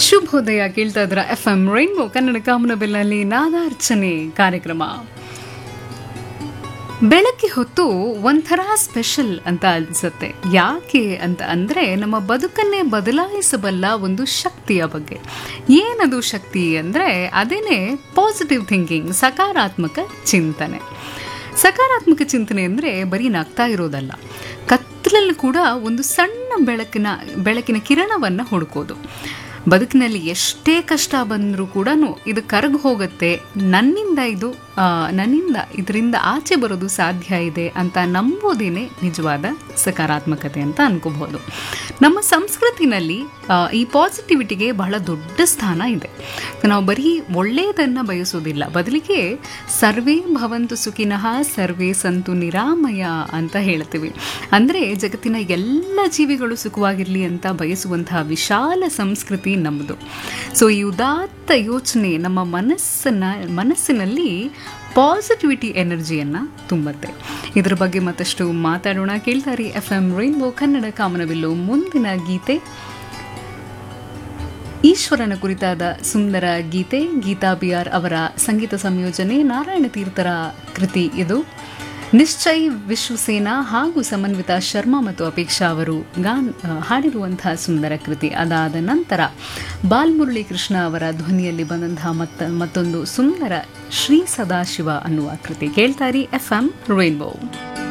ಶುಭೋದಯ ಕೇಳ್ತಾ ಇದ್ರ ಎಫ್ ಎಂ ರೈನ್ಬೋ ಕನ್ನಡ ಕಾಮನಬಿಲ್ನಲ್ಲಿ ನಾದಾರ್ಚನೆ ಕಾರ್ಯಕ್ರಮ ಬೆಳಗ್ಗೆ ಹೊತ್ತು ಒಂಥರ ಸ್ಪೆಷಲ್ ಅಂತ ಅನ್ಸುತ್ತೆ ಯಾಕೆ ಅಂತ ಅಂದ್ರೆ ನಮ್ಮ ಬದುಕನ್ನೇ ಬದಲಾಯಿಸಬಲ್ಲ ಒಂದು ಶಕ್ತಿಯ ಬಗ್ಗೆ ಏನದು ಶಕ್ತಿ ಅಂದ್ರೆ ಅದೇನೆ ಪಾಸಿಟಿವ್ ಥಿಂಕಿಂಗ್ ಸಕಾರಾತ್ಮಕ ಚಿಂತನೆ ಸಕಾರಾತ್ಮಕ ಚಿಂತನೆ ಅಂದರೆ ಬರೀ ನಗ್ತಾ ಇರೋದಲ್ಲ ಕತ್ತಲಲ್ಲಿ ಕೂಡ ಒಂದು ಸಣ್ಣ ಬೆಳಕಿನ ಬೆಳಕಿನ ಕಿರಣವನ್ನು ಹುಡುಕೋದು ಬದುಕಿನಲ್ಲಿ ಎಷ್ಟೇ ಕಷ್ಟ ಬಂದರೂ ಕೂಡ ಇದು ಕರಗಿ ಹೋಗುತ್ತೆ ನನ್ನಿಂದ ಇದು ಆ, ನನ್ನಿಂದ ಇದರಿಂದ ಆಚೆ ಬರೋದು ಸಾಧ್ಯ ಇದೆ ಅಂತ ನಂಬೋದೇನೆ ನಿಜವಾದ ಸಕಾರಾತ್ಮಕತೆ ಅಂತ ಅನ್ಕೋಬಹುದು ನಮ್ಮ ಸಂಸ್ಕೃತಿನಲ್ಲಿ ಆ, ಈ ಪಾಸಿಟಿವಿಟಿಗೆ ಬಹಳ ದೊಡ್ಡ ಸ್ಥಾನ ಇದೆ ನಾವು ಬರೀ ಒಳ್ಳೆಯದನ್ನು ಬಯಸೋದಿಲ್ಲ ಬದಲಿಗೆ ಸರ್ವೇ ಭವಂತು ಸುಖಿನಃ ಸರ್ವೇ ಸಂತು ನಿರಾಮಯ ಅಂತ ಹೇಳ್ತೀವಿ ಅಂದರೆ ಜಗತ್ತಿನ ಎಲ್ಲ ಜೀವಿಗಳು ಸುಖವಾಗಿರಲಿ ಅಂತ ಬಯಸುವಂತಹ ವಿಶಾಲ ಸಂಸ್ಕೃತಿ ನಮ್ಮದು ಸೊ ಈ ಉದಾತ್ತ ಯೋಚನೆ ನಮ್ಮ ಮನಸ್ಸನ್ನ ಮನಸ್ಸಿನಲ್ಲಿ ಪಾಸಿಟಿವಿಟಿ ಎನರ್ಜಿಯನ್ನು ತುಂಬುತ್ತೆ ಇದ್ರ ಬಗ್ಗೆ ಮತ್ತಷ್ಟು ಮಾತಾಡೋಣ ಕೇಳ್ತಾರೆ ಎಫ್ ಎಂ ರೈನ್ಬೋ ಕನ್ನಡ ಕಾಮನಬಿಲ್ಲು ಮುಂದಿನ ಗೀತೆ ಈಶ್ವರನ ಕುರಿತಾದ ಸುಂದರ ಗೀತೆ ಗೀತಾ ಬಿ ಆರ್ ಅವರ ಸಂಗೀತ ಸಂಯೋಜನೆ ನಾರಾಯಣ ತೀರ್ಥರ ಕೃತಿ ಇದು ನಿಶ್ಚಯ್ ವಿಶ್ವಸೇನಾ ಹಾಗೂ ಸಮನ್ವಿತ ಶರ್ಮಾ ಮತ್ತು ಅಪೇಕ್ಷಾ ಅವರು ಗಾನ್ ಆ, ಹಾಡಿರುವಂತಹ ಸುಂದರ ಕೃತಿ ಅದಾದ ನಂತರ ಬಾಲ್ಮುರಳಿ ಕೃಷ್ಣ ಅವರ ಧ್ವನಿಯಲ್ಲಿ ಬಂದಂತಹ ಮತ್ತ ಮತ್ತೊಂದು ಸುಂದರ ಶ್ರೀ ಸದಾಶಿವ ಅನ್ನುವ ಕೃತಿ ಕೇಳ್ತಾರಿ ಎಫ್ ಎಂ ರೈನ್ಬೋ